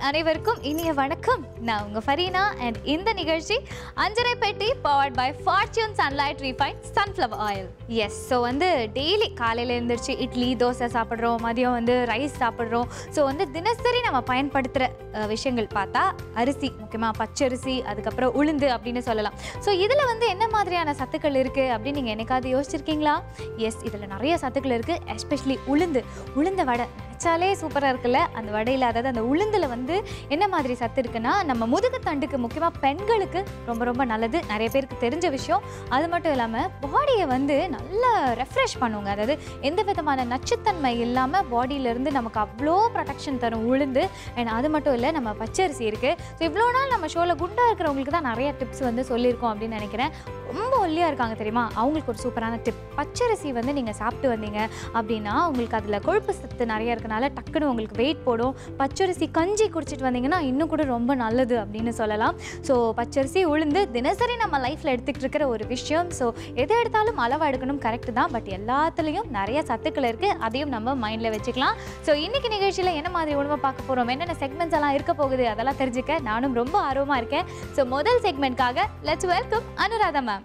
அனைவருக்கும் இனிய வணக்கம் நான் உங்க ஃபரீனா அண்ட் இந்த நிகழ்ச்சி Anjarai Petti powered by Fortune Sunlite refine sunflower oil yes so வந்து டெய்லி காலையில் எழுந்திரிச்சு இட்லி தோசை சாப்பிட்றோம் மதியம் வந்து ரைஸ் சாப்பிட்றோம் ஸோ வந்து தினசரி நம்ம பயன்படுத்துகிற விஷயங்கள் பார்த்தா அரிசி முக்கியமாக பச்சரிசி அதுக்கப்புறம் உளுந்து அப்படின்னு சொல்லலாம் ஸோ இதில் வந்து என்ன மாதிரியான சத்துக்கள் இருக்குது அப்படின்னு நீங்கள் என்னைக்காவது யோசிச்சிருக்கீங்களா எஸ் இதில் நிறைய சத்துக்கள் இருக்குது எஸ்பெஷலி உளுந்து உளுந்த வடை நினச்சாலே சூப்பராக இருக்குல்ல அந்த வடையில் அதாவது அந்த உளுந்தில் வந்து என்ன மாதிரி சத்து இருக்குன்னா நம்ம முதுகுத்தண்டுக்கு முக்கியமாக பெண்களுக்கு ரொம்ப ரொம்ப நல்லது நிறைய பேருக்கு தெரிஞ்ச விஷயம் அது மட்டும் இல்லாமல் பாடியை வந்து நல்லா ரெஃப்ரெஷ் பண்ணுங்க அதாவது எந்த விதமான நச்சுத்தன்மை இல்லாமல் பாடியிலேருந்து நமக்கு அவ்வளோ ப்ரொடெக்ஷன் தரும் உளுந்து அண்ட் அது மட்டும் இல்லை நம்ம பச்சரிசி இருக்குது ஸோ இவ்வளோ நாள் நம்ம ஷோவில் குண்டாக இருக்கிறவங்களுக்கு தான் நிறைய டிப்ஸ் வந்து சொல்லியிருக்கோம் அப்படின்னு நினைக்கிறேன் ரொம்ப ஒல்லியாக இருக்காங்க தெரியுமா அவங்களுக்கு ஒரு சூப்பரான டிப் பச்சரிசி வந்து நீங்கள் சாப்பிட்டு வந்தீங்க அப்படின்னா உங்களுக்கு அதில் கொழுப்பு சத்து நிறைய இருக்கனால டக்குன்னு உங்களுக்கு வெயிட் போடும் பச்சரிசி கஞ்சி குடிச்சிட்டு வந்தீங்கன்னா இன்னும் கூட ரொம்ப நல்லது அப்படின்னு சொல்லலாம் ஸோ பச்சரிசி உளுந்து தினசரி நம்ம லைஃப்பில் எடுத்துக்கிட்டு இருக்கிற ஒரு விஷயம் ஸோ எதை எடுத்தாலும் அளவாக எடுக்கணும் கரெக்டு தான் பட் எல்லாத்துலேயும் நிறைய சத்துக்கள் இருக்குது அதையும் நம்ம மைண்டில் வச்சுக்கலாம் ஸோ இன்னைக்கு நிகழ்ச்சியில் என்ன மாதிரி உணவை பார்க்க போகிறோம் என்னென்ன செக்மெண்ட்ஸ் எல்லாம் இருக்க போகுது அதெல்லாம் தெரிஞ்சுக்க நானும் ரொம்ப ஆர்வமாக இருக்கேன் ஸோ முதல் செக்மெண்ட்காக லெட்ஸ் வெல்கம் அனுராதா மேம்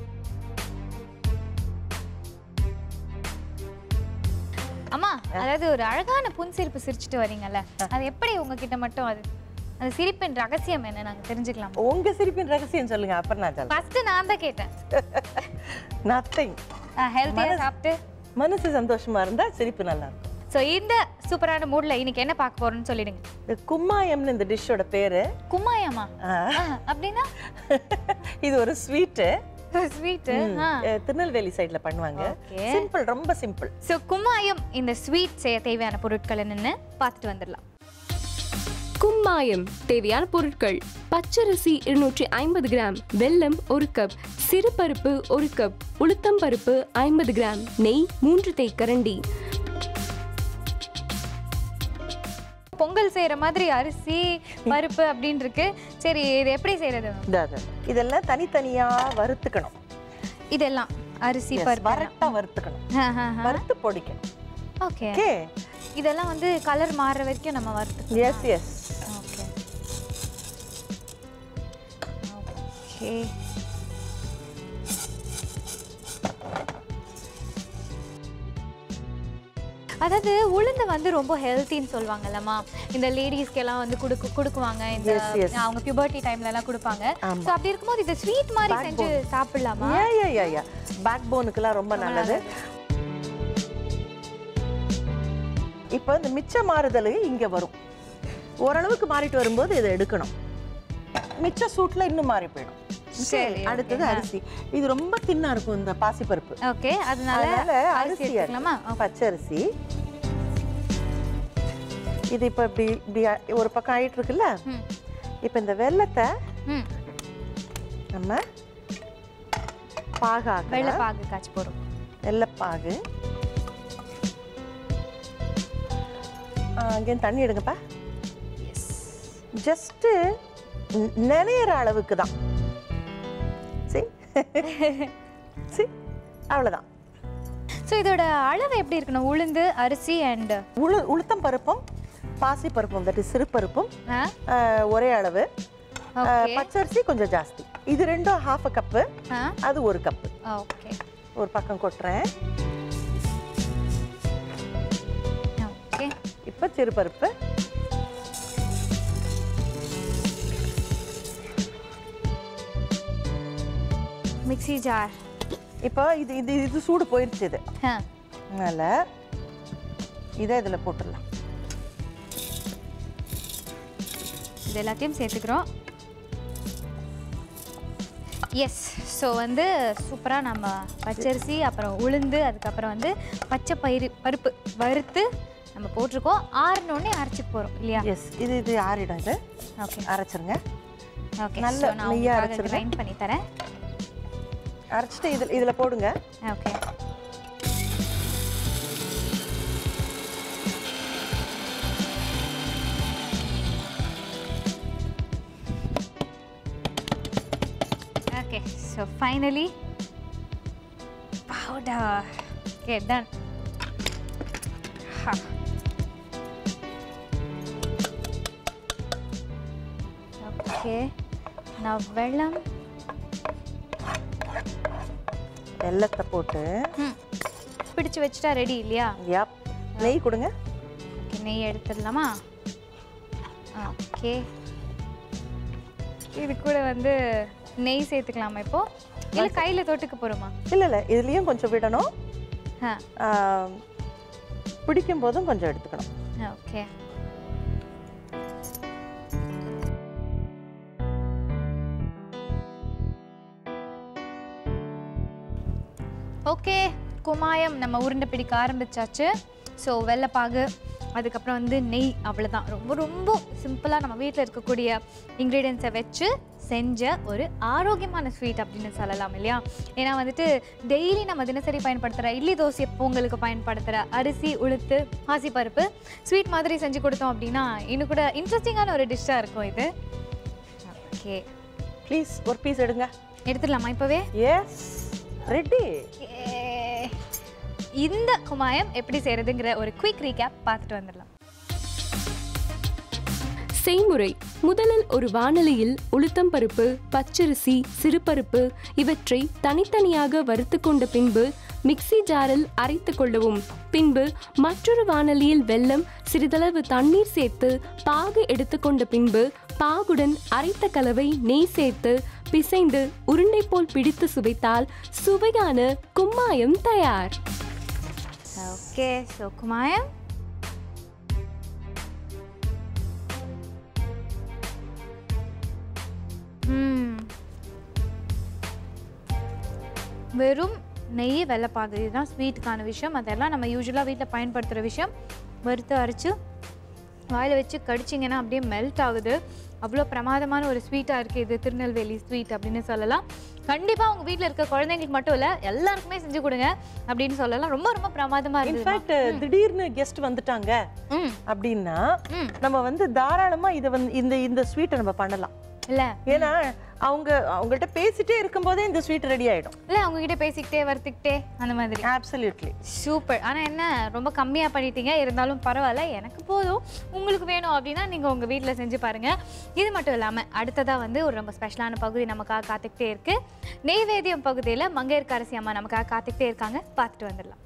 அம்மா அதாவது ஒரு அழகான புன்சிரிப்பு சிரிச்சுட்டு வரீங்கல்ல அது எப்படி உங்ககிட்ட மட்டும் அது அந்த சிரிப்பின் ரகசியம் என்ன நாங்க தெரிஞ்சுக்கலாம் உங்க சிரிப்பின் ரகசியம் சொல்லுங்க அப்புறம் நான் சொல்றேன் ஃபர்ஸ்ட் நான் தான் கேட்டேன் நத்திங் ஹெல்த்தியா சாப்பிட்டு மனசு சந்தோஷமா இருந்தா சிரிப்பு நல்லா இருக்கும் ஸோ இந்த சூப்பரான மூட்ல இன்னைக்கு என்ன பார்க்க போறோம்னு சொல்லிடுங்க இந்த கும்மாயம்னு இந்த டிஷ்ஷோட பேரு கும்மாயம்மா ஆ, ஆ, அப்படின்னா இது ஒரு ஸ்வீட்டு ஸ்வீட்டு திருநெல்வேலி சைடுல பண்ணுவாங்க Okay. சிம்பிள் ரொம்ப சிம்பிள் ஸோ கும்மாயம் இந்த ஸ்வீட் செய்ய தேவையான பொருட்கள் என்னன்னு பார்த்துட்டு வந்துடலாம் கும்மாயம் தேவையான பொருட்கள் பச்சரிசி இருநூற்றி ஐம்பது கிராம் வெல்லம் ஒரு கப் சிறுபருப்பு ஒரு கப் உளுத்தம் பருப்பு ஐம்பது கிராம் நெய் மூன்று தேக்கரண்டி பொங்கல் செய்யற மாதிரி அரிசி பருப்பு அப்படின்னு இருக்கு சரி இது எப்படி செய்யறது இந்த இது. இதெல்லாம் தனித்தனியா வறுத்துக்கணும் இதெல்லாம் அரிசி Yes, பருப்பு வரட்டா வறுத்துக்கணும் வறுத்து பொடிக்கணும் ஓகே ஓகே இதெல்லாம் வந்து கலர் மாறுற வரைக்கும் நம்ம வறுத்து எஸ் எஸ் ஓகே ஓகே அதாவது உளுந்து வந்து ரொம்ப ஹெல்த்தின்னு சொல்லுவாங்கல்லம்மா இந்த லேடிஸ்க்கு எல்லாம் வந்து கொடுக்கு கொடுக்குவாங்க இந்த Yes, yes. அவங்க பியூபர்ட்டி டைம்ல எல்லாம் கொடுப்பாங்க ஆமா. ஸோ அப்படி இருக்கும்போது இது ஸ்வீட் மாதிரி செஞ்சு சாப்பிடலாமா யா யா யா யா பேக் போனுக்குலாம் ரொம்ப நல்லது இப்போ இந்த மிச்ச மாறுதல் இங்க வரும் ஓரளவுக்கு மாறிட்டு வரும்போது இதை எடுக்கணும் மிச்ச சூட்ல இன்னும் மாறி போயிடும் சரி, அடுத்தது அரிசி இது ரொம்ப தின்னா இருக்கும் இந்த பாசிப்பருப்பு ஓகே அதனால அதனால அரிசி அரிசி எடுத்துக்கலாமா பச்சரிசி இது இப்ப இப்படி இப்படி ஒரு பக்கம் ஆயிட்டு இருக்குல்ல ம் இப்ப இந்த வெள்ளத்தை ம் நம்ம பாகாக்கலாம் வெள்ளை பாகு காய்ச்சி போடும் வெள்ளைப்பாகு அங்கேயும் தண்ணி எடுங்கப்பா ஜஸ்ட்டு நினைகிற அளவுக்கு தான் சரி சரி அவ்வளோதான் ஸோ இதோட அளவு எப்படி இருக்கணும் உளுந்து அரிசி அண்ட் உளு உளுத்தம் பருப்பும் பாசி பருப்பும் தட்டு சிறு பருப்பும் ஆஹ், ஒரே அளவு ஆஹ், ஓகே பச்சரிசி கொஞ்சம் ஜாஸ்தி இது ரெண்டும் ஹாஃப் கப்பு அது ஒரு கப்பு ஓகே ஒரு பக்கம் கொட்டுறேன் ஓகே இப்போ சிறு பருப்பு மிக்ஸி ஜார் இப்போ இது இது இது சூடு போயிடுச்சு இது ஆ அதனால இதை இதில் போட்டுடலாம் இது எல்லாத்தையும் சேர்த்துக்கிறோம் எஸ் ஸோ வந்து சூப்பராக நம்ம பச்சரிசி அப்புறம் உளுந்து அதுக்கப்புறம் வந்து பச்சை பயிறு பருப்பு வறுத்து நம்ம போட்டிருக்கோம் ஆறுனோடனே அரைச்சிட்டு போகிறோம் இல்லையா எஸ் இது இது ஆறிடும் இது ஓகே அரைச்சிருங்க ஓகே நல்ல ஸோ நான் நெய்யா உங்களுக்காக அரைச்சிருங்க. கிரைண்ட் பண்ணி தரேன் அரைச்சிட்டு இதில் இதில் போடுங்க okay Okay, so finally, powder. Okay, done. Ha. Okay நான் வெள்ளம் வெல்லத்தை போட்டு ம் பிடிச்சு வச்சுட்டா ரெடி இல்லையா யாப் நெய் கொடுங்க ஓகே நெய் எடுத்துடலாமா ஓகே இது கூட வந்து நெய் சேர்த்துக்கலாமா இப்போ இல்லை கையில் தொட்டுக்க போகிறோமா இல்லை இல்லை இதுலேயும் கொஞ்சம் விடணும் ஆ ஆ, பிடிக்கும் போதும் கொஞ்சம் எடுத்துக்கணும் ஓகே ஓகே குமாயம் நம்ம உருண்டை பிடிக்க ஆரம்பிச்சாச்சு ஸோ வெள்ளைப்பாகு அதுக்கப்புறம் வந்து நெய் அவ்வளோதான் ரொம்ப ரொம்ப சிம்பிளாக நம்ம வீட்டில் இருக்கக்கூடிய இன்க்ரீடியன்ஸை வச்சு செஞ்ச ஒரு ஆரோக்கியமான ஸ்வீட் அப்படின்னு சொல்லலாம் இல்லையா ஏன்னா வந்துட்டு டெய்லி நம்ம தினசரி பயன்படுத்துகிற இட்லி தோசை பொங்கலுக்கு பயன்படுத்துகிற அரிசி உளுத்து பாசிப்பருப்பு ஸ்வீட் மாதிரி செஞ்சு கொடுத்தோம் அப்படின்னா இன்னும் கூட இன்ட்ரெஸ்டிங்கான ஒரு டிஷ்ஷாக இருக்கும் இது ஓகே ப்ளீஸ் ஒரு பீஸ் எடுங்க எடுத்துடலாமா இப்போவே எஸ் ரெடி ஏ, இந்த குமாயம் எப்படி செய்யறதுங்கிற ஒரு குயிக் ரீகேப் பார்த்துட்டு வந்துடலாம் செய்முறை முதலில் ஒரு வாணலியில் உளுத்தம் பருப்பு பச்சரிசி சிறுபருப்பு இவற்றை தனித்தனியாக வறுத்து கொண்ட பின்பு மிக்ஸி ஜாரில் அரைத்து கொள்ளவும் பின்பு மற்றொரு வாணலியில் வெல்லம் சிறிதளவு தண்ணீர் சேர்த்து பாகு எடுத்துக்கொண்ட பின்பு பாகுடன் அரைத்த கலவை நெய் சேர்த்து பிசைந்து உருண்டை போல் பிடித்து சுவைத்தால் சுவையான கும்மாயம் தயார் ஓகே ஸோ குமாயம் ம். வெறும் நெய் வெள்ளைப்பாகு இதுதான் ஸ்வீட்டுக்கான விஷயம் அதெல்லாம் நம்ம யூஸ்வலாக வீட்டில் பயன்படுத்துகிற விஷயம் வறுத்து அரைச்சு வாயில் வச்சு கடிச்சிங்கன்னா அப்படியே மெல்ட் ஆகுது அவ்வளோ பிரமாதமான ஒரு ஸ்வீட்டாக இருக்குது இது திருநெல்வேலி ஸ்வீட் அப்படின்னு சொல்லலாம் கண்டிப்பாக உங்கள் வீட்டில் இருக்க குழந்தைங்களுக்கு மட்டும் இல்லை எல்லாருக்குமே செஞ்சு கொடுங்க அப்படின்னு சொல்லலாம் ரொம்ப ரொம்ப பிரமாதமாக இருக்குது இன்ஃபேக்ட் திடீர்னு கெஸ்ட் வந்துட்டாங்க ம் அப்படின்னா ம் நம்ம வந்து தாராளமா இதை வந்து இந்த இந்த ஸ்வீட்டை நம்ம பண்ணலாம் இல்லை ஏன்னா அவங்க அவங்கள்ட்ட பேசிட்டே இருக்கும்போதே இந்த ஸ்வீட் ரெடி ஆயிடும் இல்லை அவங்ககிட்ட பேசிக்கிட்டே வறுத்துக்கிட்டே அந்த மாதிரி ஆப்சல்யூட்லி சூப்பர் ஆனால் என்ன ரொம்ப கம்மியாக பண்ணிட்டீங்க இருந்தாலும் பரவாயில்ல எனக்கு போதும் உங்களுக்கு வேணும் அப்படின்னா நீங்கள் உங்கள் வீட்டில் செஞ்சு பாருங்கள் இது மட்டும் இல்லாமல் அடுத்ததாக வந்து ஒரு ரொம்ப ஸ்பெஷலான பகுதி நமக்காக காத்துக்கிட்டே இருக்குது நெய்வேத்தியம் பகுதியில் மங்கையர்க்கரசி அம்மா நமக்காக காத்துக்கிட்டே இருக்காங்க பார்த்துட்டு வந்துடலாம்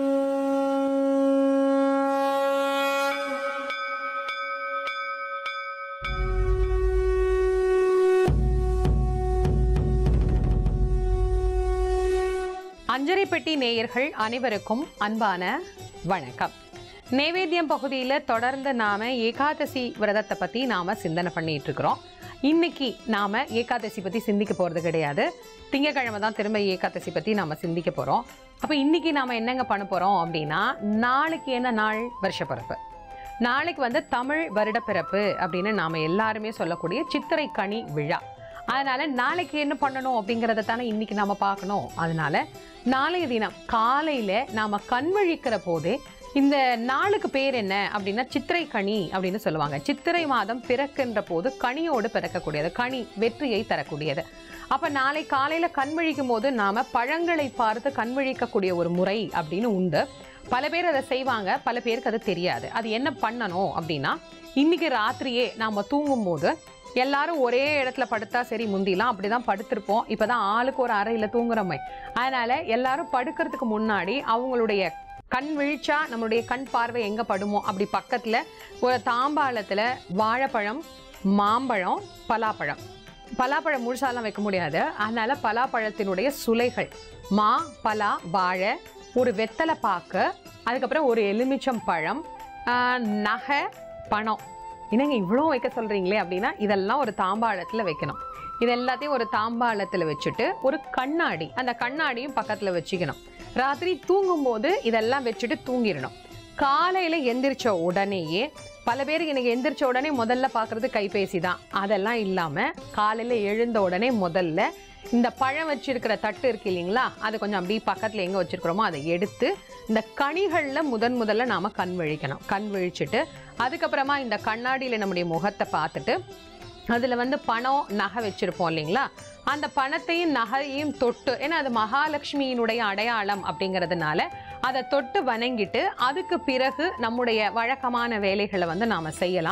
அஞ்சரை பெட்டி நேயர்கள் அனைவருக்கும் அன்பான வணக்கம் நைவேத்தியம் பகுதியில் தொடர்ந்து நாம ஏகாதசி விரதத்தை பற்றி நாம சிந்தனை பண்ணிட்டு இருக்கிறோம் இன்னைக்கு நாம ஏகாதசி பற்றி சிந்திக்க போகிறது கிடையாது திங்கக்கிழமை தான் திரும்ப ஏகாதசி பற்றி நாம சிந்திக்க போகிறோம் அப்போ இன்னைக்கு நாம என்னங்க பண்ண போகிறோம் அப்படின்னா நாளைக்கு என்ன நாள் வருஷப்பிறப்பு நாளைக்கு வந்து தமிழ் வருடப்பிறப்பு அப்படின்னு நாம எல்லாருமே சொல்லக்கூடிய சித்திரை கனி விழா அதனால நாளைக்கு என்ன பண்ணணும் அப்படிங்கிறத தானே இன்னைக்கு நாம பார்க்கணும் அதனால நாளைய தினம் காலையில நாம கண் விழிக்கிற போதே இந்த நாளுக்கு பேர் என்ன அப்படின்னா சித்திரை கனி அப்படின்னு சொல்லுவாங்க சித்திரை மாதம் பிறக்கின்ற போது கனியோடு பிறக்கக்கூடியது கனி வெற்றியை தரக்கூடியது அப்ப நாளை காலையில கண் விழிக்கும் போது நாம பழங்களை பார்த்து கண் விழிக்கக்கூடிய ஒரு முறை அப்படின்னு உண்டு பல பேர் அதை செய்வாங்க பல பேருக்கு அது தெரியாது அது என்ன பண்ணணும் அப்படின்னா இன்னைக்கு ராத்திரியே நாம தூங்கும் போது எல்லாரும் ஒரே இடத்துல படுத்தா சரி முந்திலாம் அப்படிதான் படுத்திருப்போம் இப்பதான் ஆளுக்கு ஒரு அறையில தூங்குறோமே அதனால எல்லாரும் படுக்கிறதுக்கு முன்னாடி அவங்களுடைய கண் விழிச்சா நம்மளுடைய கண் பார்வை எங்க படுமோ அப்படி பக்கத்துல ஒரு தாம்பாளத்துல வாழைப்பழம் மாம்பழம் பலாப்பழம் பலாப்பழம் முழுசாலாம் வைக்க முடியாது அதனால பலாப்பழத்தினுடைய சுளைகள் மா பலா வாழை ஒரு வெத்தலை பாக்கு அதுக்கப்புறம் ஒரு எலுமிச்சம் பழம் ஆஹ், நகை பணம் என்னங்க இவ்வளோ வைக்க சொல்றீங்களே அப்படின்னா இதெல்லாம் ஒரு தாம்பாளத்துல வைக்கணும் இது எல்லாத்தையும் ஒரு தாம்பாளத்துல வச்சுட்டு ஒரு கண்ணாடி அந்த கண்ணாடியும் பக்கத்துல வச்சுக்கணும் ராத்திரி தூங்கும்போது இதெல்லாம் வச்சுட்டு தூங்கிடணும் காலையில எந்திரிச்ச உடனேயே பல பேர் எனக்கு எந்திரிச்ச உடனே முதல்ல பார்க்கறது கைபேசி தான் அதெல்லாம் இல்லாம காலையில எழுந்த உடனே முதல்ல இந்த பழம் வச்சிருக்கிற தட்டு இருக்கு இல்லைங்களா அதை கொஞ்சம் அப்படியே பக்கத்துல எங்க வச்சிருக்கிறோமோ அதை எடுத்து இந்த கனிகள்ல முதன் முதல்ல நாம கண் விழிக்கணும் கண் விழிச்சிட்டு அதுக்கப்புறமா இந்த கண்ணாடியில நம்முடைய முகத்தை பார்த்துட்டு அதுல வந்து பணம் நகை வச்சிருப்போம் இல்லைங்களா அந்த பணத்தையும் நகையையும் தொட்டு ஏன்னா அது மகாலட்சுமியினுடைய அடையாளம் அப்படிங்கிறதுனால அதை தொட்டு வணங்கிட்டு அதுக்கு பிறகு நம்முடைய வழக்கமான வேலைகளை வந்து நாம செய்யலாம்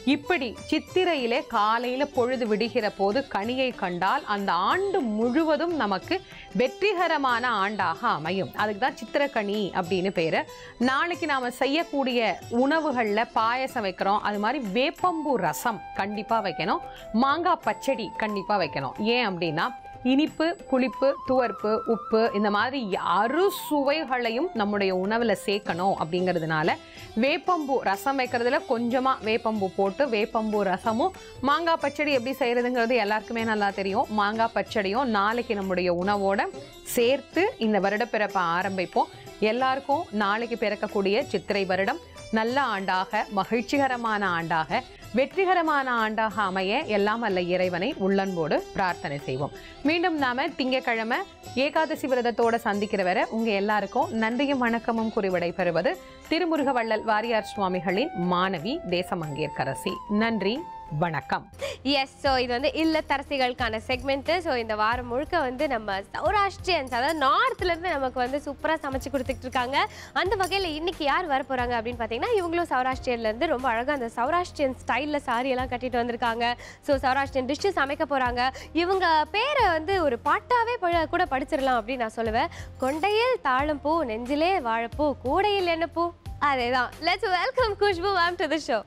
இப்படி சித்திரையிலே காலையில பொழுது விடுகிற போது கனியை கண்டால் அந்த ஆண்டு முழுவதும் நமக்கு வெற்றிகரமான ஆண்டாக அமையும் அதுக்கு தான் சித்திரக்கனி அப்படின்னு பேரு நாளைக்கு நாம செய்யக்கூடிய உணவுகள்ல பாயசம் வைக்கிறோம் அது மாதிரி வேப்பம்பூ ரசம் கண்டிப்பா வைக்கணும் மாங்காய் பச்சடி கண்டிப்பா வைக்கணும் ஏன் அப்படின்னா இனிப்பு புளிப்பு துவர்ப்பு உப்பு இந்த மாதிரி அறுசுவைகளையும் நம்முடைய உணவுல சேர்க்கணும் அப்படிங்கிறதுனால வேப்பம்பூ ரசம் வைக்கிறதுல கொஞ்சமா வேப்பம்பூ போட்டு வேப்பம்பூ ரசமும் மாங்காய் பச்சடி எப்படி செய்யறதுங்கிறது எல்லாருக்குமே நல்லா தெரியும் மாங்காய் பச்சடியும் நாளைக்கு நம்முடைய உணவோட சேர்த்து இந்த வருடப்பிறப்பை ஆரம்பிப்போம் எல்லாருக்கும் நாளைக்கு பிறக்கக்கூடிய சித்திரை வருடம் நல்ல ஆண்டாக மகிழ்ச்சிகரமான ஆண்டாக வெற்றிகரமான ஆண்டாக அமைய எல்லாம் அல்ல இறைவனை உள்ளன்போடு பிரார்த்தனை செய்வோம் மீண்டும் நாம திங்கக்கிழமை ஏகாதசி விரதத்தோட சந்திக்கிற வரை உங்க எல்லாருக்கும் நன்றியும் வணக்கமும் கூறி விடைபெறுவது திருமுருக வள்ளல் வாரியார் சுவாமிகளின் மாணவி தேசமங்கேற்கரசி நன்றி வணக்கம் எஸ் ஸோ இது வந்து இல்லத்தரசிகளுக்கான செக்மெண்ட்டு ஸோ இந்த வாரம் முழுக்க வந்து நம்ம சௌராஷ்டிரியன்ஸ் அதாவது நார்த்லேருந்து நமக்கு வந்து சூப்பராக சமைச்சு கொடுத்துட்டு இருக்காங்க அந்த வகையில் இன்னைக்கு யார் வர போகிறாங்க அப்படின்னு பார்த்தீங்கன்னா இவங்களும் சௌராஷ்டிரியன்லேருந்து ரொம்ப அழகாக அந்த சௌராஷ்டிரியன் ஸ்டைலில் சாரியெல்லாம் கட்டிட்டு வந்திருக்காங்க ஸோ சௌராஷ்டிரியன் டிஷ்ஷு சமைக்க போகிறாங்க இவங்க பேரை வந்து ஒரு பாட்டாவே ப- கூட படிச்சிடலாம் அப்படின்னு நான் சொல்லுவேன் கொண்டையில் தாழம்பூ நெஞ்சிலே வாழைப்பூ கூடையில் என்ன பூ அதேதான் let's welcome Khushbu ma'am to the show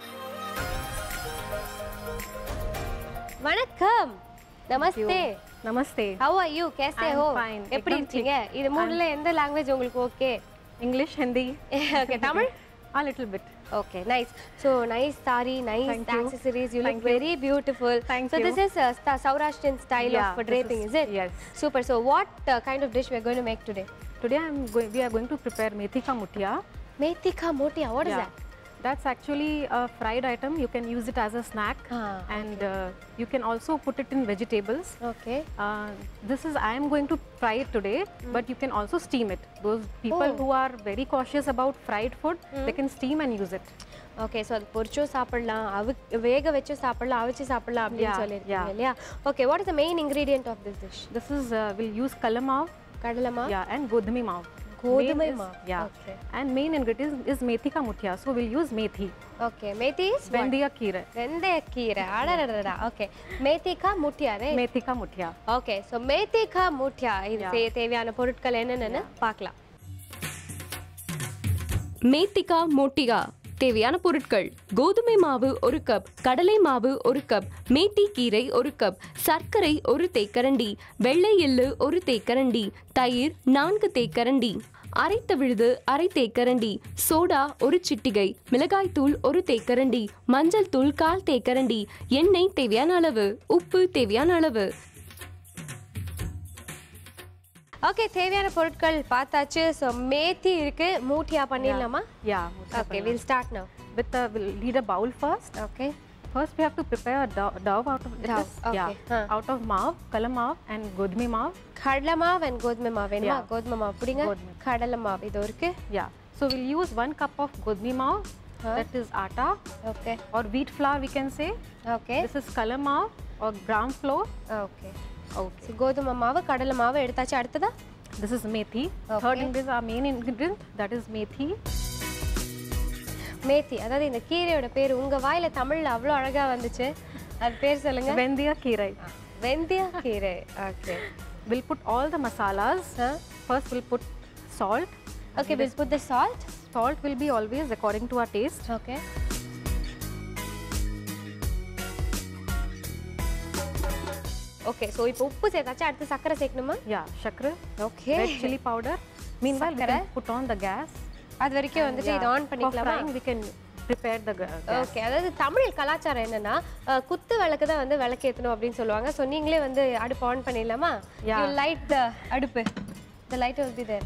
வணக்கம் namaste Namaste. How are you கேசே I'm ஹோ fine. எப்படி एकदम இருக்கீங்க இது மூணுல எந்த லாங்குவேஜ் உங்களுக்கு okay English, Hindi, okay Tamil a little bit. Okay nice so nice sari nice Thank you. Accessories you look Thank you. Very beautiful Thank so you. This is Saurashtrian style Yeah, of this draping is- is it yes. Super so what kind of dish we're going to make today Today I'm going, we are going to prepare methi ka mutia. Methi ka muthia what is Yeah. That That's actually a fried item. You can use it as a snack, Ah, and uh, you can also put it in vegetables. Okay Uh, this is I am going to fry it today, but you can also steam it. Those people Oh. who are very cautious about fried food, they can steam and use it. Okay so அது பொரிச்சும் சாப்பிடலாம் அவு வேக வச்சும் சாப்பிடலாம் அவிச்சு சாப்பிடலாம் அப்படின்னு Yeah, சொல்லியிருக்கீங்க yeah. இல்லையா okay what is the main ingredient of this dish This is uh, we'll use kalamav, கடலமா yeah, and godhami mav. Godhami Main is- mav, yeah. okay. And main ingredient is, is methi ka mutia, so we'll use methi. Okay methi is Vendiya kira. வெந்தயக்கீரை அடடடடா okay methi ka muthia ரே Methi ka mutia. Okay so methi ka muthia இது Yeah. தே- தேவையான பொருட்கள் என்னென்னு பார்க்கலாம் மேத்திகா மோட்டிகா தேவையான பொருட்கள் கோதுமை மாவு ஒரு கப் கடலை மாவு ஒரு கப் மேத்தி கீரை ஒரு கப் சர்க்கரை ஒரு தேக்கரண்டி வெள்ளை எள்ளு ஒரு தேக்கரண்டி தயிர் நான்கு தேக்கரண்டி அரைத்த விழுது அரை தேக்கரண்டி சோடா ஒரு சிட்டிகை மிளகாய் தூள் ஒரு தேக்கரண்டி மஞ்சள் தூள் கால் தேக்கரண்டி எண்ணெய் தேவையான அளவு உப்பு தேவையான அளவு ஓகே தேவையான பொருட்கள் பார்த்தாச்சு ஸோ மேத்தி இருக்கு மூட்டியா பண்ணிடலாமா Yeah. mutia okay panna. Will start now With the, we'll need a bowl first. ஓகே First, we have to prepare a dough, dough out of it Dough, is- okay, Yeah. huh. Out of mav, kala mav, and godmi mav. கடலை மாவு and கோதுமை மாவு வேணுமா Yeah. கோதுமை மாவு பிடிங்க கோதுமை. கடலை மாவு இது இருக்கு Yeah. So we'll use one cup of godmi mav. Huh. That is atta okay or wheat flour. We can say okay this is kala mav or gram flour. Okay Okay. So கோதுமை மாவு கடலை மாவு எடுத்தாச்சு அடுத்ததா This is methi. Okay. Third ingredient, our main ingredient, that is methi. Methi அதாவது இந்த கீரையோட பேர் உங்க வாயில தமிழ்ல அவ்வளோ அழகா வந்துச்சு அது பேர் சொல்லுங்க Vendiya kirai. வெந்தய கீரை okay We'll put all the masalas. First, we'll put salt. Okay will put the salt Salt will be always according to our taste. Okay okay so இப்போ உப்பு சேர்த்தாச்சு அடுத்து சர்க்கரை சேர்க்கணுமா Yeah, shakra, ஓகே red chili powder. Meanwhile, we Sakkara. can put on the gas. அது வரைக்கும் வந்துட்டு இதை ஆன் For பண்ணிக்கலாமா frying, we can prepare the ga- gas. Okay அதாவது தமிழ் கலாச்சாரம் என்னன்னா அஹ், குத்து விளக்கு தான் வந்து விளக்கேற்றணும் அப்படின்னு சொல்லுவாங்க ஸோ நீங்களே வந்து அடுப்பு ஆன் பண்ணிடலாமா யூ Yeah. லைட் த அடுப்பு the light will be there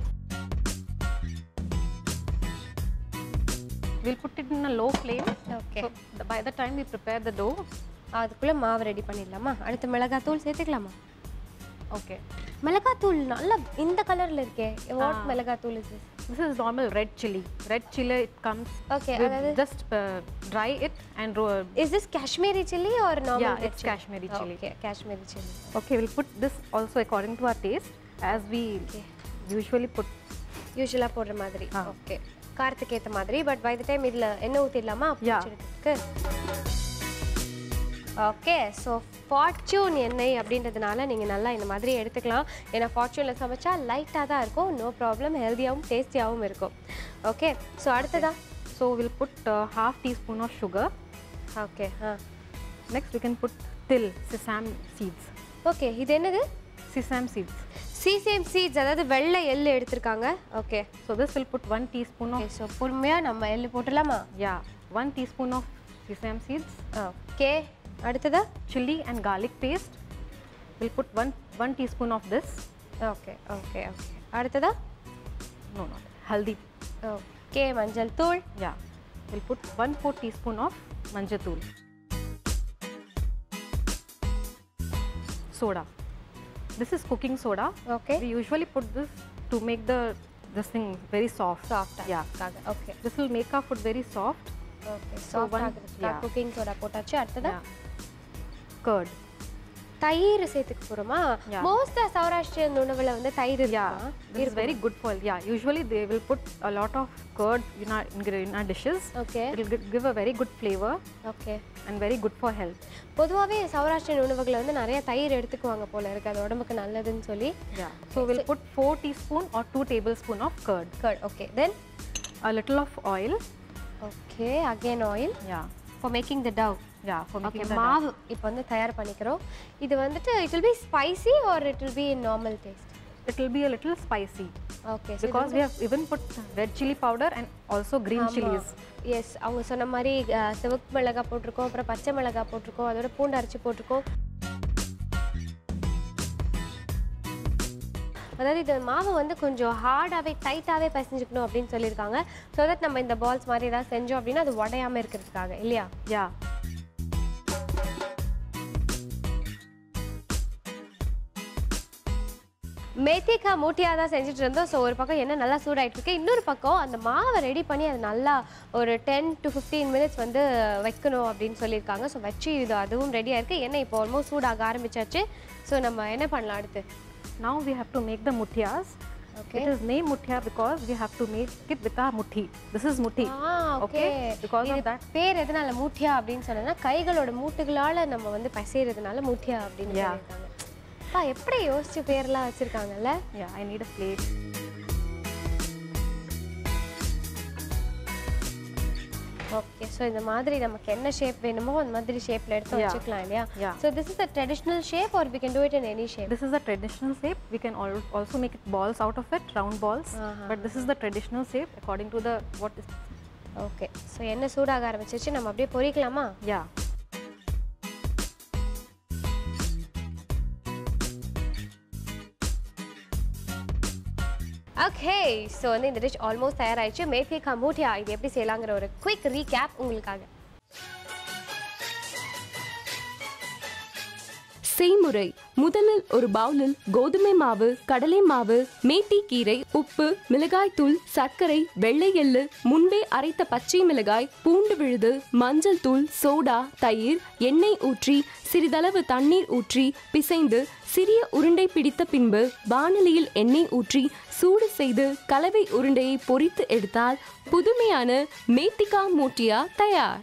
We'll put it in a low flame. Okay So the, by the time we prepare the dough, அதுக்குள்ள மாவு ரெடி பண்ணிடலாமா அடுத்து மிளகாத்தூள் சேர்த்துக்கலாமா okay. மிளகாத்தூள் நல்லா இந்த கலர்ல இருக்கே வாட் மிளகாத்தூள் இது This is normal red chili. Red chili, it comes. Okay, we அதாவது- just uh, dry it and roll. Is this Kashmiri chili or normal Yeah, it's Kashmiri chili. Okay Kashmiri chili Okay, we'll put this also according to our taste, as we usually put. யூஸ்வலாக போடுற மாதிரி okay காரத்துக்கு ஏற்ற மாதிரி but by the time இதில் எண்ணெய் ஊற்றிடலாமா Yeah. பொரிச்செடுக்கிறதுக்கு ஓகே ஸோ ஃபார்ச்சூன் எண்ணெய் அப்படின்றதுனால நீங்கள் நல்லா இந்த மாதிரி எடுத்துக்கலாம் ஏன்னா ஃபார்ச்சூனில் சமைச்சா லைட்டாக தான் இருக்கும் நோ ப்ராப்ளம் ஹெல்த்தியாகவும் டேஸ்டியாகவும் இருக்கும் ஓகே ஸோ அடுத்ததா So we'll put uh, half teaspoon of sugar. Okay ah Next we can put till, sesame seeds. Okay இது என்னது Sesame seeds. சிசிஎம் சீட்ஸ் அதாவது வெள்ளை எள்ளு எடுத்திருக்காங்க okay So this will put one teaspoon of okay so பொறுமையாக நம்ம எள்ளு போட்டுடலாமா yeah, one teaspoon of sesame seeds. Okay அடுத்ததா Chili and garlic paste. We'll put one one teaspoon of this. Okay okay okay அடுத்ததா No, not haldi. Okay மஞ்சள் தூள் Yeah, we'll put one fourth teaspoon of manjatul. Soda. This is cooking soda. Okay We usually put this to make the this thing very soft. Soft Yeah. Okay This will make our food very soft. Okay So one- soft yeah. Cooking soda போட்டாச்சு அடுத்ததா Yeah. Curd. தயிர் சேர்த்துக்க போறோமா Yeah. Most Saurashtrian உணவுல வந்து தயிர் Yeah, இருக்குமா this is very good for yeah. Usually they will put a lot of curd in our ingre- in our dishes. Okay It will gi- give a very good flavor okay and very good for health. பொதுவாகவே சௌராஷ்டிரியன் உணவுகளை வந்து நிறைய தயிர் எடுத்துக்குவாங்க போல இருக்கு அது உடம்புக்கு நல்லதுன்னு சொல்லி Yeah. So we'll put four teaspoon or two tablespoon of curd, curd okay then a little of oil. Okay again oil Yeah. For making the dough Yeah, for okay making the மாவு இப்போ வந்து தயார் பண்ணிக்கிறோம் இது வந்துட்டு it will be spicy or it will be normal taste it will be a little spicy okay because we have even put red chili powder and also green chilies. Yes அவங்க சொன்ன மாதிரி அஹ், சிவப்பு மிளகாய் போட்டிருக்கோம் அப்புறம் பச்சை மிளகாய் போட்டிருக்கோம் அதோட பூண்டு அரைச்சி போட்டிருக்கோம் அதாவது இது மாவு வந்து கொஞ்சம் ஹார்டாகவே டைட்டாகவே பிசைஞ்சுக்கணும் அப்படின்னு சொல்லியிருக்காங்க ஸோ தட் நம்ம இந்த பால்ஸ் மாதிரி ஏதாவது செஞ்சோம் அப்படின்னா அது உடையாம இருக்கிறதுக்காக இல்லையா Yeah. மேத்திக்கா மூட்டியாக தான் செஞ்சுட்டு இருந்தோம் ஸோ ஒரு பக்கம் என்ன நல்லா சூடாயிட்டு இருக்கு இன்னொரு பக்கம் அந்த மாவை ரெடி பண்ணி அது நல்லா ஒரு டென் டு ஃபிஃப்டீன் மினிட்ஸ் வந்து வைக்கணும் அப்படின்னு சொல்லியிருக்காங்க ஸோ வச்சு இது அதுவும் ரெடியாக இருக்குது என்ன இப்போ ஆல்மோஸ்ட் சூடாக ஆரம்பிச்சாச்சு ஸோ நம்ம என்ன பண்ணலாம் அடுத்து Now we have to make the muthias. Okay. It is named muthia because we have to make it with our muthi. This is muthi. Ah okay Okay, because of இது that- பேர் எதனால மூட்டியா அப்படின்னு சொன்னா கைகளோட மூட்டுகளால நம்ம வந்து பசைறதுனால மூட்டியா அப்படின்னு Yeah. சொல்லியிருக்காங்க அப்பா எப்படி யோசிச்சு பேர்லாம் வச்சிருக்காங்கல்ல Yeah, I need a plate. Okay so இந்த மாதிரி நமக்கு என்ன ஷேப் வேணுமோ அந்த மாதிரி ஷேப்ல எடுத்து Yeah. வச்சுக்கலாம் இல்லையா Yeah. So this is a traditional shape or we can do it in any shape This is a traditional shape. We can al- also make it balls out of it, round balls. But this is the traditional shape according to the what is. Okay so என்ன சூடாக ஆரம்பிச்சிச்சு நம்ம அப்படியே பொரிக்கலாமா Yeah. Okay so வந்து இந்த dish almost தயாராகிடுச்சு மேத்தி கமூட்டியா இது எப்படி செய்யலாங்கிற ஒரு குயிக் ரீகேப் உங்களுக்காக செய்முறை முதலில் ஒரு பவுலில் கோதுமை மாவு கடலை மாவு மேத்தி கீரை உப்பு மிளகாய்த்தூள் சர்க்கரை வெள்ளை எள்ளு முன்பே அரைத்த பச்சை மிளகாய் பூண்டு விழுது மஞ்சள் தூள் சோடா தயிர் எண்ணெய் ஊற்றி சிறிதளவு தண்ணீர் ஊற்றி பிசைந்து சிறிய உருண்டை பிடித்த பின்பு வாணலியில் எண்ணெய் ஊற்றி சூடு செய்து கலவை உருண்டையை பொரித்து எடுத்தால் புதுமையான மேத்திகா மூட்டியா தயார்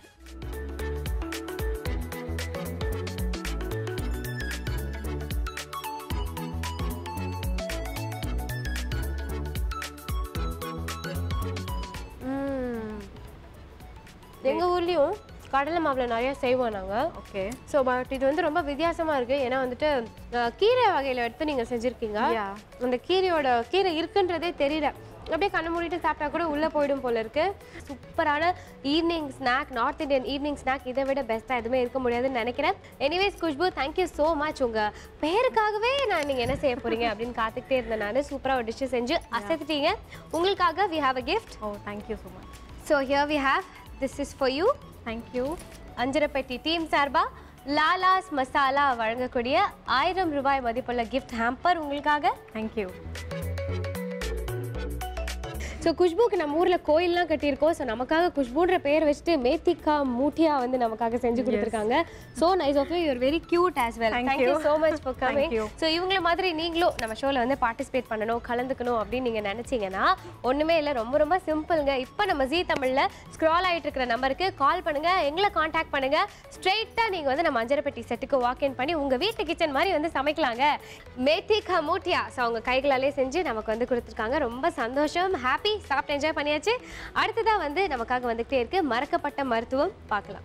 எங்கள் ஊர்லேயும் கடலை மாவில் நிறைய செய்வோம் நாங்கள் Okay. ஸோ பட் இது வந்து ரொம்ப வித்தியாசமாக இருக்குது ஏன்னா வந்துட்டு அஹ், கீரை வகையில் எடுத்து நீங்கள் செஞ்சுருக்கீங்க Yeah. அந்த கீரையோட கீரை இருக்குன்றதே தெரியல அப்படியே கண்ணை மூடிட்டு சாப்பிட்டா கூட உள்ளே போயிடும் போல இருக்கு சூப்பரான evening snack North Indian evening snack இதை விட பெஸ்ட்டாக எதுவுமே இருக்க முடியாதுன்னு நினைக்கிறேன் anyways Khushbu thank you so much உங்கள் பேருக்காகவே நான் நீங்கள் என்ன செய்ய போகிறீங்க அப்படின்னு காத்துக்கிட்டே இருந்தேன் நான் சூப்பராக ஒரு டிஷ்ஷு செஞ்சு அசைச்சிட்டீங்க உங்களுக்காக we have a gift Oh, thank you so much. So here we have this is for you Thank you. Anjarapetti team சார்பா லாலாஸ் மசாலா வழங்கக்கூடிய ஆயிரம் ரூபாய் மதிப்புள்ள கிஃப்ட் ஹேம்பர் உங்களுக்காக Thank you. ஸோ குஷ்புக்கு நம்ம ஊரில் கோயில்லாம் கட்டியிருக்கோம் ஸோ நமக்காக குஷ்புன்ற பேர் வச்சுட்டு மேத்திகா மூட்டியா வந்து நமக்காக செஞ்சு கொடுத்துருக்காங்க so nice of you your very cute as well Thank thank you you. So much for coming Thank you. So இவங்கள மாதிரி நீங்களும் நம்ம ஷோவில் வந்து பார்ட்டிசிபேட் பண்ணணும் கலந்துக்கணும் அப்படின்னு நீங்கள் நினச்சிங்கன்னா ஒன்றுமே இல்லை ரொம்ப ரொம்ப சிம்பிளுங்க இப்போ நம்ம ஜீ தமிழில் ஸ்க்ரால் ஆகிட்டு இருக்கிற நம்பருக்கு கால் பண்ணுங்கள் எங்களை காண்டாக்ட் பண்ணுங்கள் ஸ்ட்ரெயிட்டாக நீங்கள் வந்து நம்ம அஞ்சரைப்பட்டி செட்டுக்கு வாக் இன் பண்ணி உங்கள் வீட்டு கிச்சன் மாதிரி வந்து சமைக்கலாங்க மேத்தி கமூட்டியா ஸோ அவங்க கைகளாலே செஞ்சு நமக்கு வந்து கொடுத்துருக்காங்க ரொம்ப சந்தோஷம் ஹாப்பி சாப்பிட்டு என்ஜாய் பண்ணியாச்சு அடுத்ததாக வந்து நமக்காக வந்துகிட்டே இருக்கு மறக்கப்பட்ட மருத்துவம் பார்க்கலாம்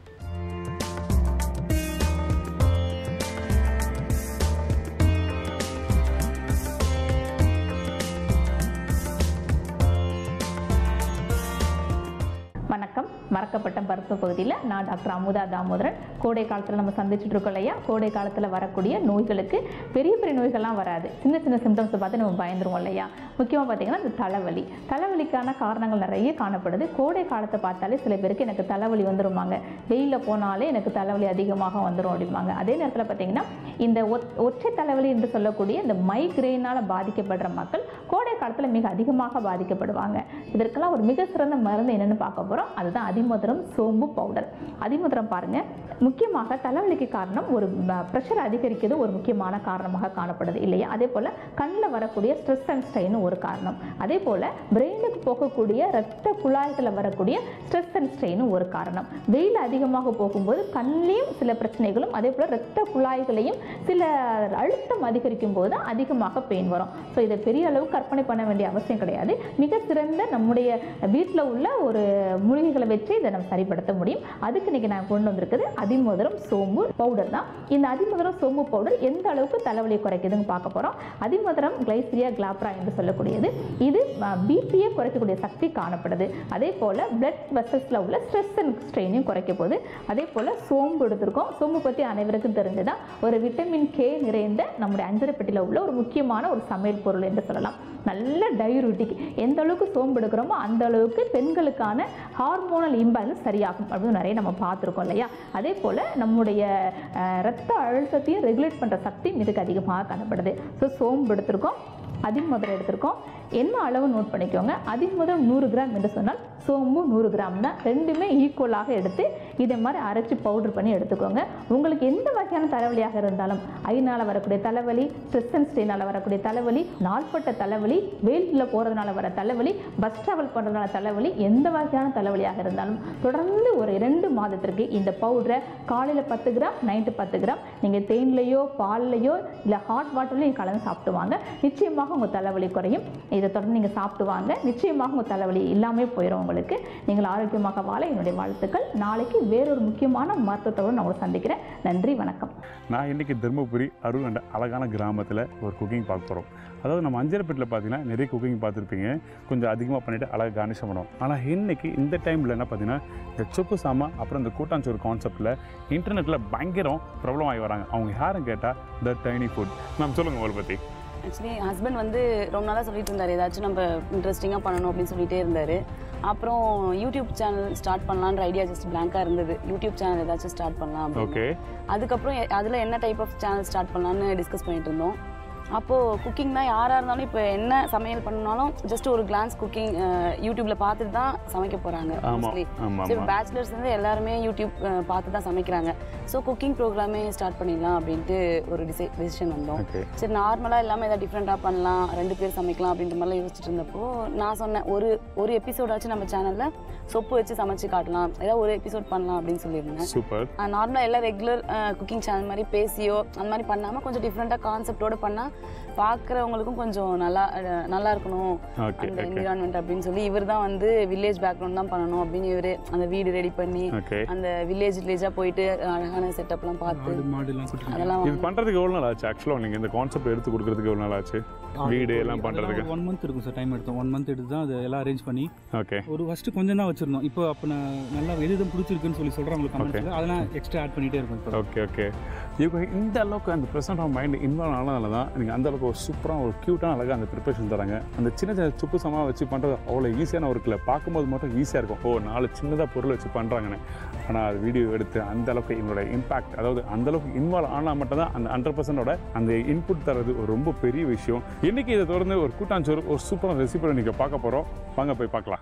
வணக்கம் மறக்கப்பட்ட மருத்துவ பகுதியில் நான் டாக்டர் அமுதா தாமோதரன் கோடை காலத்தில் நம்ம சந்திச்சுட்டு இருக்கோம் இல்லையா கோடை காலத்தில் வரக்கூடிய நோய்களுக்கு பெரிய பெரிய நோய்கள்லாம் வராது சின்ன சின்ன சிம்டம்ஸை பார்த்து நம்ம பயந்துருவோம் இல்லையா முக்கியமாக பார்த்தீங்கன்னா இந்த தலைவலி தலைவலிக்கான காரணங்கள் நிறைய காணப்படுது கோடை காலத்தை பார்த்தாலே சில பேருக்கு எனக்கு தலைவலி வந்துருமாங்க வெயிலில் போனாலே எனக்கு தலைவலி அதிகமாக வந்துடும் அப்படிம்பாங்க அதே நேரத்தில் பார்த்தீங்கன்னா இந்த ஒத்- ஒற்றை தலைவலி என்று சொல்லக்கூடிய இந்த மைக்ரேனால் பாதிக்கப்படுற மக்கள் கோடை காலத்தில் மிக அதிகமாக பாதிக்கப்படுவாங்க இதற்கெல்லாம் ஒரு மிக சிறந்த மருந்து என்னன்னு பார்க்க போகிறோம் அதுதான் அதிமதுரம் சோம்பு பவுடர் அதிமதுரம் பாருங்க முக்கியமாக தலைவலிக்கு காரணம் ஒரு ப்ரெஷர் அதிகரிக்கிறது ஒரு முக்கியமான காரணமாக காணப்படுது இல்லையா அதே போல் கண்ணில் வரக்கூடிய ஸ்ட்ரெஸ் அண்ட் ஸ்ட்ரெயின் ஒரு காரணம் அதே போல் பிரெயினுக்கு போகக்கூடிய ரத்த குழாய்களில் வரக்கூடிய ஸ்ட்ரெஸ் அண்ட் ஸ்ட்ரெயினும் ஒரு காரணம் வெயில் அதிகமாக போகும்போது கண்ணிலையும் சில பிரச்சனைகளும் அதே போல் ரத்த குழாய்களையும் சில அழுத்தம் அதிகரிக்கும் போது அதிகமாக பெயின் வரும் ஸோ இதை பெரிய அளவு கற்பனை பண்ண வேண்டிய அவசியம் கிடையாது மிக சிறந்த நம்முடைய வீட்டில் உள்ள ஒரு மூலிகைகளை வச்சு இதை நம்ம சரிப்படுத்த முடியும் அதுக்கு இன்னைக்கு நான் கொண்டு வந்திருக்குது அதிமதுரம் சோம்பு பவுடர் தான் இந்த அதிமதுரம் சோம்பு பவுடர் எந்த அளவுக்கு தலைவலியை குறைக்குதுன்னு பார்க்க போகிறோம் அதிமதுரம் கிளைசிரியா கிளாப்ரா என்று சொல்லக்கூடியது இது பிபியை குறைக்கக்கூடிய சக்தி காணப்படுது அதே போல் பிளட் வெசல்ஸில் உள்ள ஸ்ட்ரெஸ் அண்ட் ஸ்ட்ரெயினையும் குறைக்க போகுது அதே போல் சோம்பு எடுத்திருக்கோம் சோம்பு பற்றி அனைவருக்கும் தெரிஞ்சுதான் ஒரு விட்டமின் கே நிறைந்த நம்முடைய அஞ்சரைப்பட்டியில் உள்ள ஒரு முக்கியமான ஒரு சமையல் பொருள் என்று சொல்லலாம் நல்ல டையூரிட்டிக் எந்த அளவுக்கு சோம்பு எடுக்கிறோமோ அந்த அளவுக்கு பெண்களுக்கான ஹார்மோனல் இம்பேலன்ஸ் சரியாகும் அப்படின்னு நிறைய நம்ம பார்த்துருக்கோம் இல்லையா அதே போல் நம்முடைய அஹ், ரத்த அழுத்தத்தையும் ரெகுலேட் பண்ணுற சக்தி இதுக்கு அதிகமாக காணப்படுது ஸோ சோம்பு எடுத்திருக்கோம் அதிமதுரம் எடுத்திருக்கோம் என்ன அளவு நோட் பண்ணிக்கோங்க அதிமதுரம் நூறு கிராம் என்று சொன்னால் சோம்பு நூறு கிராம் தான் ரெண்டுமே ஈக்குவலாக எடுத்து இதை மாதிரி அரைச்சி பவுடர் பண்ணி எடுத்துக்கோங்க உங்களுக்கு எந்த வகையான தலைவலியாக இருந்தாலும் ஐநாள் வரக்கூடிய தலைவலி ஸ்ட்ரெஸ் அண்ட் ஸ்ட்ரெயினால் வரக்கூடிய தலைவலி நாள்பட்ட தலைவலி வெயிலில் போகிறதுனால வர தலைவலி பஸ் ட்ராவல் பண்ணுறதுனால தலைவலி எந்த வகையான தலைவலியாக இருந்தாலும் தொடர்ந்து ஒரு இரண்டு மாதத்திற்கு இந்த பவுடரை காலையில் பத்து கிராம் நைட்டு பத்து கிராம் நீங்கள் தேன்லையோ பால்லையோ இல்லை ஹாட் வாட்டர்லையும் கலந்து சாப்பிட்டு வாங்க நிச்சயமாக உங்கள் தலைவலி குறையும் இதை தொடர்ந்து நீங்கள் சாப்பிட்டு வாங்க நிச்சயமாக உங்கள் தலைவலி இல்லாமல் போயிடும் உங்களுக்கு நீங்கள் ஆரோக்கியமாக வாழ என்னுடைய வாழ்த்துக்கள் நாளைக்கு வேறொரு முக்கியமான மருத்துவத்தோடு நான் உங்களை சந்திக்கிறேன் நன்றி வணக்கம் நான் இன்றைக்கி தருமபுரி அருள் என்ற அழகான கிராமத்தில் ஒரு குக்கிங் பார்க்க போகிறோம் அதாவது நம்ம அஞ்சரைப்பேட்டில் பார்த்தீங்கன்னா நிறைய குக்கிங் பார்த்துருப்பீங்க கொஞ்சம் அதிகமாக பண்ணிவிட்டு அழகாக கார்னிஷ் பண்ணுவோம் ஆனால் இன்னைக்கு இந்த டைமில் என்ன பார்த்தீங்கன்னா இந்த சொப்பு சாமா அப்புறம் இந்த கூட்டாஞ்சோறு கான்செப்ட்டில் இன்டர்நெட்டில் பயங்கரம் ப்ராப்ளம் ஆகி வராங்க அவங்க யாரும் கேட்டால் த டைனி ஃபுட் மேம் சொல்லுங்கள் உங்களை பற்றி ஆக்சுவலி ஹஸ்பண்ட் வந்து ரொம்ப நாளாக சொல்லிட்டு இருந்தார் ஏதாச்சும் நம்ம இன்ட்ரெஸ்டிங்காக பண்ணணும் அப்படின்னு சொல்லிட்டே இருந்தார் அப்புறம் யூடியூப் சேனல் ஸ்டார்ட் பண்ணலான்ற ஐடியா ஜஸ்ட் பிளாங்காக இருந்தது யூடியூப் சேனல் ஏதாச்சும் ஸ்டார்ட் பண்ணலாம் அப்படின்னு ஓகே அதுக்கப்புறம் எ- அதில் என்ன டைப் ஆஃப் சேனல் ஸ்டார்ட் பண்ணலான்னு டிஸ்கஸ் பண்ணிட்டு இருந்தோம் அப்போது குக்கிங்னா யாராக இருந்தாலும் இப்போ என்ன சமையல் பண்ணாலும் ஜஸ்ட் ஒரு கிளான்ஸ் குக்கிங் யூடியூப்பில் பார்த்துட்டு தான் சமைக்க போகிறாங்க ஆமாம் மோஸ்ட்லி ஆமாம் சரி ஆமாம் பேச்சுலர்ஸ் வந்து எல்லாருமே யூடியூப் அஹ், பார்த்து தான் சமைக்கிறாங்க ஸோ குக்கிங் ப்ரோக்ராமே ஸ்டார்ட் பண்ணிடலாம் அப்படின்ட்டு ஒரு டிசை டெசிஷன் வந்தோம் ஓகே சரி நார்மலாக இல்லாமல் ஏதாவது டிஃப்ரெண்ட்டாக பண்ணலாம் ரெண்டு பேர் சமைக்கலாம் அப்படின்ற மாதிரிலாம் யோசிச்சுட்டு இருந்தப்போ நான் சொன்னேன் ஒரு ஒரு எபிசோடாச்சும் நம்ம சேனலில் சொப்பு வச்சு சமைச்சு காட்டலாம் ஏதாவது ஒரு எபிசோட் பண்ணலாம் அப்படின்னு சொல்லியிருந்தேன் சூப்பர் நார்மலாக எல்லாம் ரெகுலர் குக்கிங் சேனல் மாதிரி பேசியோ அந்த மாதிரி பண்ணாமல் கொஞ்சம் டிஃப்ரெண்ட்டாக கான்செப்டோட பண்ணால் பார்க்குறவங்களுக்கும் கொஞ்சம் நல்லா அஹ், நல்லா இருக்கணும் ஓகே அந்த ஓகே என்விரான்மெண்ட் அப்படின்னு சொல்லி இவர் தான் வந்து வில்லேஜ் பேக்ரவுண்ட் தான் பண்ணணும் அப்படின்னு இவர் அந்த வீடு ரெடி பண்ணி ஓகே அந்த வில்லேஜ் வில்லேஜாக போயிட்டு அழகான செட்டப்லாம் பார்த்து ஆடு மாடுலாம் கூட்டிட்டு அதெல்லாம் இது பண்ணுறதுக்கு எவ்வளோ நாள் ஆச்சு ஆக்சுவலாக நீங்கள் இந்த கான்செப்ட் எடுத்து கொடுக்குறதுக்கு எவ்வளோ நாள் ஆச்சு வீடு எல்லாம் பண்ணுறதுக்கு ஒன் மந்த் இருக்கும் சார் டைம் எடுத்தோம் ஒன் மந்த் எடுத்து தான் அதை எல்லாம் அரேஞ்ச் பண்ணி ஓகே ஒரு ஃபஸ்ட்டு கொஞ்சம் தான் வச்சிருந்தோம் இப்போ அப்போ நான் நல்லா எது எது பிடிச்சிருக்குன்னு சொல்லி சொல்கிறேன் உங்களுக்கு Okay. கமெண்ட்ஸில் அதெல்லாம் எக்ஸ்ட்ரா ஆட் பண்ணிகிட்டே இருக்கும் இப்போ ஓகே ஓகே இவங்க இந்த அளவுக்கு அந்த ப்ரெசன்ட் ஆஃப் மைண்ட் இன்வால்வ் ஆனதால தான் நீங்கள் அந்த அளவுக்கு ஒரு சூப்பராக ஒரு க்யூட்டாக அழகாக அந்த ப்ரிப்பரேஷன் தராங்க அந்த சின்ன சின்ன சுப்பு சமா வச்சு பண்ணுறது அவ்வளோ ஈஸியான ஒரு இல்லை பார்க்கும்போது மட்டும் ஈஸியாக இருக்கும் ஓ நாலு சின்னதாக பொருள் வச்சு பண்ணுறாங்கன்னு ஆனால் அது வீடியோ எடுத்து அந்த அளவுக்கு என்னோட இம்பாக்ட் அதாவது அந்த அளவுக்கு இன்வால்வ் ஆனால் மட்டும்தான் அந்த ஹண்ட்ரட் பர்சன்டோட அந்த இன்புட் தரது ஒரு ரொம்ப பெரிய விஷயம் இன்றைக்கி இதை தொடர்ந்து ஒரு கூட்டாஞ்சோறு ஒரு சூப்பரான ரெசிபி நீங்கள் பார்க்க போகிறோம் வாங்க போய் பார்க்கலாம்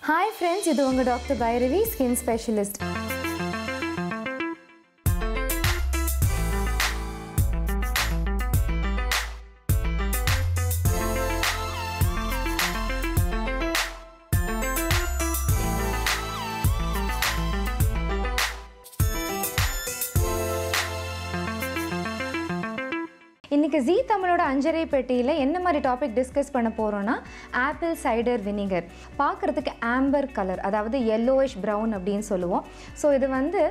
ஹாய் ஃப்ரெண்ட்ஸ் இது உங்கள் டாக்டர் பைரவி ஸ்கின் ஸ்பெஷலிஸ்ட் இன்னைக்கு ஜீ தமிழோட அஞ்சரை பெட்டியில் என்ன மாதிரி டாபிக் டிஸ்கஸ் பண்ண போகிறோன்னா ஆப்பிள் சைடர் வினிகர் பார்க்குறதுக்கு ஆம்பர் கலர் அதாவது yellowish brown அப்படின்னு சொல்லுவோம் ஸோ இது வந்து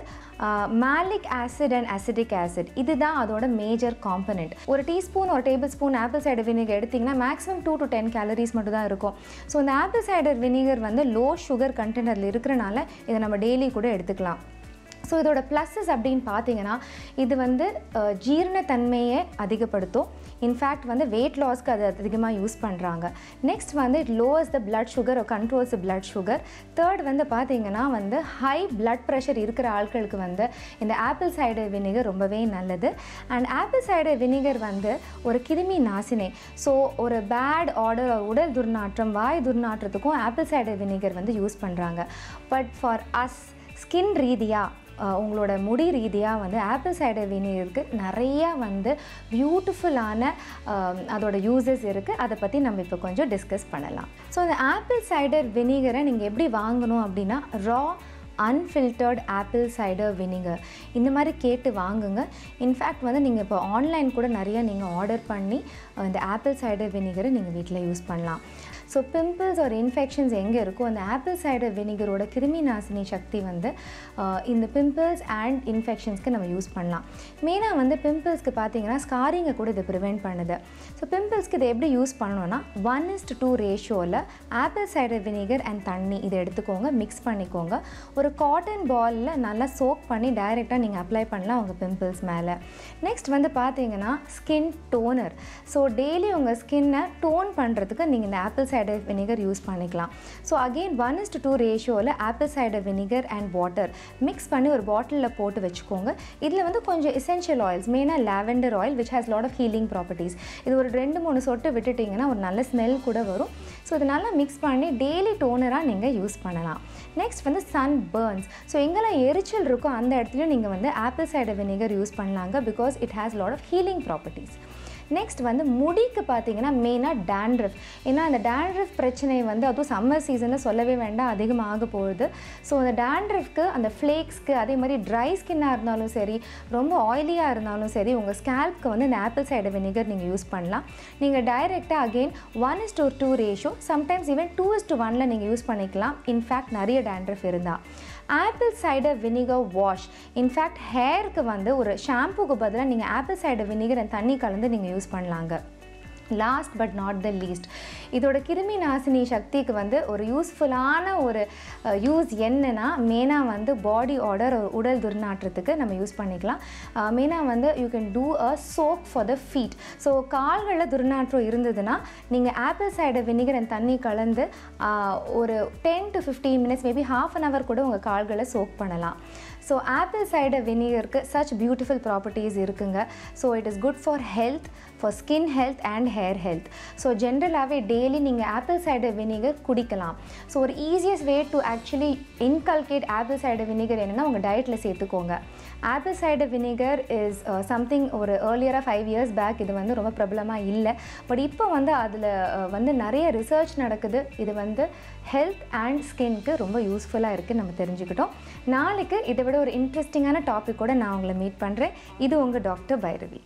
malic acid and acetic acid இதுதான் அதோட மேஜர் காம்பனண்ட் ஒரு டீஸ்பூன் ஒரு tablespoon apple cider vinegar எடுத்திங்கன்னா maximum two to ten calories மட்டும் தான் இருக்கும் ஸோ இந்த ஆப்பிள் சைடர் வினிகர் வந்து லோ சுகர் கண்டென்ட் அதில் இருக்கிறனால இதை நம்ம டெய்லி கூட எடுத்துக்கலாம் ஸோ இதோட ப்ளஸ்ஸஸ் அப்படின்னு பார்த்தீங்கன்னா இது வந்து அஹ், ஜீரணத்தன்மையை அதிகப்படுத்தும் இன்ஃபேக்ட் வந்து வெயிட் லாஸ்க்கு அது அதிகமாக யூஸ் பண்ணுறாங்க நெக்ஸ்ட் வந்து it lowers the blood sugar controls the blood sugar third வந்து பார்த்தீங்கன்னா வந்து ஹை பிளட் ப்ரெஷர் இருக்கிற ஆட்களுக்கு வந்து இந்த ஆப்பிள் சைடர் வினிகர் ரொம்பவே நல்லது அண்ட் ஆப்பிள் சைடர் வினிகர் வந்து ஒரு கிருமி நாசினி ஸோ ஒரு பேட் ஆர்டர் உடல் துர்நாற்றம் வாய் துர்நாற்றத்துக்கும் ஆப்பிள் சைடர் வினிகர் வந்து யூஸ் பண்ணுறாங்க பட் ஃபார் அஸ் ஸ்கின் ரீதியாக அஹ் உங்களோட முடி ரீதியாக வந்து ஆப்பிள் சைடர் வினிகருக்கு நிறையா வந்து பியூட்டிஃபுல்லான அதோட யூசஸ் இருக்குது அதை பற்றி நம்ம இப்போ கொஞ்சம் டிஸ்கஸ் பண்ணலாம் ஸோ இந்த ஆப்பிள் சைடர் வினிகரை நீங்கள் எப்படி வாங்கணும் அப்படின்னா raw unfiltered apple cider vinegar இந்த மாதிரி கேட்டு வாங்குங்க இன்ஃபேக்ட் வந்து நீங்கள் இப்போ ஆன்லைன் கூட நிறைய நீங்கள் ஆர்டர் பண்ணி அஹ் இந்த ஆப்பிள் சைடர் வினிகரை நீங்கள் வீட்டில் யூஸ் பண்ணலாம் ஸோ பிம்பிள்ஸ் ஒரு இன்ஃபெக்ஷன்ஸ் எங்கே இருக்கோ அந்த ஆப்பிள் சைடர் வினிகரோட கிருமி நாசினி சக்தி வந்து ஆஹ், இந்த பிம்பிள்ஸ் அண்ட் இன்ஃபெக்ஷன்ஸ்க்கு நம்ம யூஸ் பண்ணலாம் மெயினாக வந்து பிம்பிள்ஸ்க்கு பார்த்தீங்கன்னா ஸ்காரிங்கை கூட இது ப்ரிவெண்ட் பண்ணுது ஸோ பிம்பிள்ஸ்க்கு இதை எப்படி யூஸ் பண்ணணும்னா ஒன் இஸ்ட் டூ ரேஷியோவில் ஆப்பிள் சைடர் வினிகர் அண்ட் தண்ணி இதை எடுத்துக்கோங்க மிக்ஸ் பண்ணிக்கோங்க ஒரு காட்டன் பாலில் நல்லா சோக் பண்ணி டைரெக்டாக நீங்கள் அப்ளை பண்ணலாம் உங்கள் பிம்பிள்ஸ் மேலே நெக்ஸ்ட் வந்து பார்த்தீங்கன்னா ஸ்கின் டோனர் ஸோ டெய்லி உங்கள் ஸ்கின்னை டோன் பண்ணுறதுக்கு நீங்கள் இந்த ஆப்பிள் சைடர் வினிகர் யூஸ் பண்ணிக்கலாம் so again one is to two ரேஷியோவில் apple cider vinegar and water mix பண்ணி ஒரு பாட்டிலில் போட்டு வச்சுக்கோங்க இதில் வந்து கொஞ்சம் எசென்ஷியல் ஆயில்ஸ் மெயினாக lavender oil which has lot of healing properties இது ஒரு ரெண்டு மூணு சொட்டு விட்டுட்டிங்கன்னா ஒரு நல்ல ஸ்மெல் கூட வரும் ஸோ இது நல்லா மிக்ஸ் பண்ணி டெய்லி டோனராக நீங்கள் யூஸ் பண்ணலாம் நெக்ஸ்ட் வந்து சன் பேர்ன்ஸ் ஸோ எங்கெல்லாம் எரிச்சல் இருக்கோ அந்த இடத்துலையும் நீங்கள் வந்து ஆப்பிள் சைடர் வினிகர் யூஸ் பண்ணலாங்க because it has lot of healing properties next வந்து முடிக்கு பார்த்தீங்கன்னா மெயினாக டேண்ட்ரஃப் ஏன்னா அந்த டேண்ட்ரஃப் பிரச்சனை வந்து அதுவும் சம்மர் சீசனில் சொல்லவே வேண்டாம் அதிகமாக போகுது ஸோ அந்த டேண்ட்ரஃப்க்கு அந்த ஃப்ளேக்ஸ்க்கு அதே மாதிரி ட்ரை ஸ்கின்னாக இருந்தாலும் சரி ரொம்ப ஆயிலியாக இருந்தாலும் சரி உங்கள் ஸ்கேல்ப்க்கு வந்து இந்த ஆப்பிள் சைடர் வினிகர் நீங்கள் யூஸ் பண்ணலாம் நீங்கள் டைரெக்டாக again one is to two ratio sometimes even two is to ஒனில் நீங்கள் யூஸ் பண்ணிக்கலாம் இன்ஃபேக்ட் நிறைய டேண்ட்ரஃப் இருந்தால் apple cider vinegar wash in fact ஹேருக்கு வந்து ஒரு ஷாம்புக்கு பதிலாக நீங்கள் ஆப்பிள் சைடர் வினிகர் and தண்ணி கலந்து நீங்கள் யூஸ் பண்ணலாங்க last but not the least இதோட கிருமி நாசினி சக்திக்கு வந்து ஒரு யூஸ்ஃபுல்லான ஒரு யூஸ் என்னன்னா மெயினாக வந்து பாடி ஆர்டர் உடல் துர்நாற்றத்துக்கு நம்ம யூஸ் பண்ணிக்கலாம் மெயினாக வந்து you can do a soap for the feet so கால்களில் துர்நாற்றம் இருந்ததுன்னா நீங்கள் ஆப்பிள் சைடர் வினிகர் and தண்ணி கலந்து ஆஹ், ஒரு ten to fifteen minutes maybe half an hour கூட உங்கள் கால்களை சோக் பண்ணலாம் ஸோ ஆப்பிள் சைடர் வினிகருக்கு சச் பியூட்டிஃபுல் ப்ராப்பர்ட்டிஸ் இருக்குங்க so it is good for health for skin health and hair health so ஜென்ரலாகவே டெய்லி நீங்கள் ஆப்பிள் சைடர் வினிகர் குடிக்கலாம் so ஒரு easiest way to actually inculcate apple cider vinegar என்னென்னா உங்கள் டயட்டில் சேர்த்துக்கோங்க apple cider vinegar is something ஒரு ஏர்லியராக ஃபைவ் இயர்ஸ் பேக் இது வந்து ரொம்ப பிரபலமாக இல்லை பட் இப்போ வந்து அதில் வந்து நிறைய ரிசர்ச் நடக்குது இது வந்து ஹெல்த் அண்ட் ஸ்கின்க்கு ரொம்ப யூஸ்ஃபுல்லாக இருக்குன்னு நம்ம தெரிஞ்சுக்கிட்டோம் நாளைக்கு இதை விட ஒரு இன்ட்ரெஸ்டிங்கான டாபிக்கோட நான் உங்களை மீட் பண்ணுறேன் இது உங்கள் டாக்டர் பைரவி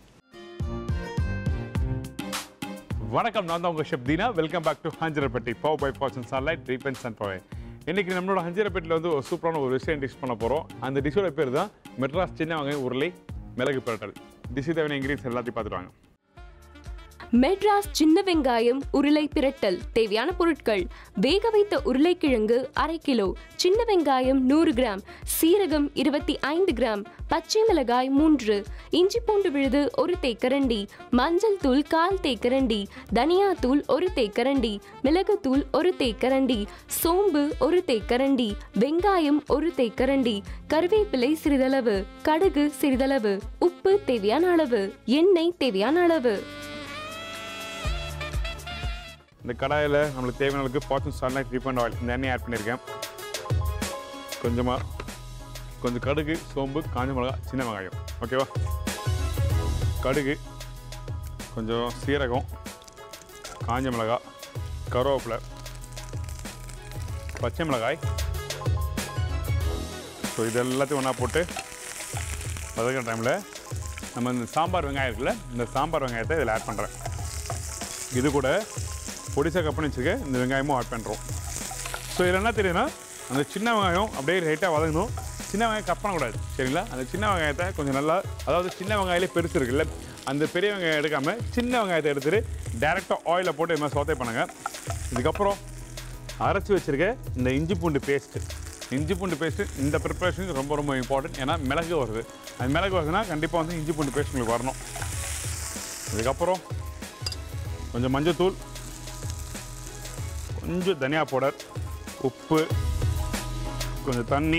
வணக்கம் நான் தான் உங்கள் chef Dheena welcome back to Hanjarapatti power by Fortune Sunlight ட்ரீப் அண்ட் சன் பவர் இன்னைக்கு நம்மளோட ஹஞ்சரப்பட்டியில் வந்து ஒரு சூப்பரான ஒரு விஷயம் டிஷ் பண்ண போகிறோம் அந்த டிஷ்ஷோட பேர் தான் மெட்ராஸ் சின்ன வெங்காயம் உருளை மிளகு பிரட்டல் டிஷ் தேவையான இன்க்ரீடியன்ஸ் எல்லாத்தையும் பார்த்துட்டு வாங்க மெட்ராஸ் சின்ன வெங்காயம் உருளை பிரட்டல் தேவையான பொருட்கள் வேக வைத்த உருளைக்கிழங்கு அரை கிலோ சின்ன வெங்காயம் நூறு கிராம் சீரகம் இருபத்தி ஐந்து கிராம் பச்சை மிளகாய் மூன்று இஞ்சி பூண்டு விழுது ஒரு தேக்கரண்டி மஞ்சள் தூள் கால் தேக்கரண்டி தனியா தூள் ஒரு தேக்கரண்டி மிளகுத்தூள் ஒரு தேக்கரண்டி சோம்பு ஒரு தேக்கரண்டி வெங்காயம் ஒரு தேக்கரண்டி கருவேப்பிலை சிறிதளவு கடுகு சிறிதளவு உப்பு தேவையான அளவு எண்ணெய் தேவையான அளவு இந்த கடாயில் நம்மளுக்கு தேவையான அளவுக்கு ஃபார்ச்சூன் சன்லைட் ரீஃபண்ட் ஆயில் இந்த எண்ணெய் ஆட் பண்ணியிருக்கேன் கொஞ்சமாக கொஞ்சம் கடுகு சோம்பு காஞ்ச மிளகா சின்ன வெங்காயம் ஓகேவா கடுகு கொஞ்சம் சீரகம் காஞ்ச மிளகா கருவேப்பிலை பச்சை மிளகாய் ஸோ இது எல்லாத்தையும் ஒன்றா போட்டு வதக்கிற டைமில் நம்ம இந்த சாம்பார் வெங்காயம் இருக்குல்ல இந்த சாம்பார் வெங்காயத்தை இதில் ஆட் பண்ணுறேன் இது கூட பொடிசா கப் பண்ணி வச்சுருக்க இந்த வெங்காயமும் ஆட் பண்ணுறோம் ஸோ இதில் என்ன தெரியுதுன்னா அந்த சின்ன வெங்காயம் அப்படியே லைட்டாக வதங்கணும் சின்ன வெங்காயம் கட் பண்ணக்கூடாது சரிங்களா அந்த சின்ன வெங்காயத்தை கொஞ்சம் நல்லா அதாவது சின்ன வெங்காயிலே பெருசு இருக்குல்ல அந்த பெரிய வெங்காயம் எடுக்காமல் சின்ன வெங்காயத்தை எடுத்துட்டு டேரெக்டாக ஆயிலில் போட்டு இது மாதிரி சோத்தை பண்ணுங்கள் இதுக்கப்புறம் அரைச்சி வச்சிருக்க இந்த இஞ்சி பூண்டு பேஸ்ட்டு இஞ்சி பூண்டு பேஸ்ட்டு இந்த ப்ரிப்பரேஷனுக்கு ரொம்ப ரொம்ப இம்பார்ட்டன்ட் ஏன்னா மிளகு வருது அது மிளகு வருதுன்னா கண்டிப்பாக வந்து இஞ்சி பூண்டு பேஸ்ட் உங்களுக்கு வரணும் இதுக்கப்புறம் கொஞ்சம் மஞ்சத்தூள் கொஞ்சம் தனியா பவுடர் உப்பு கொஞ்சம் தண்ணி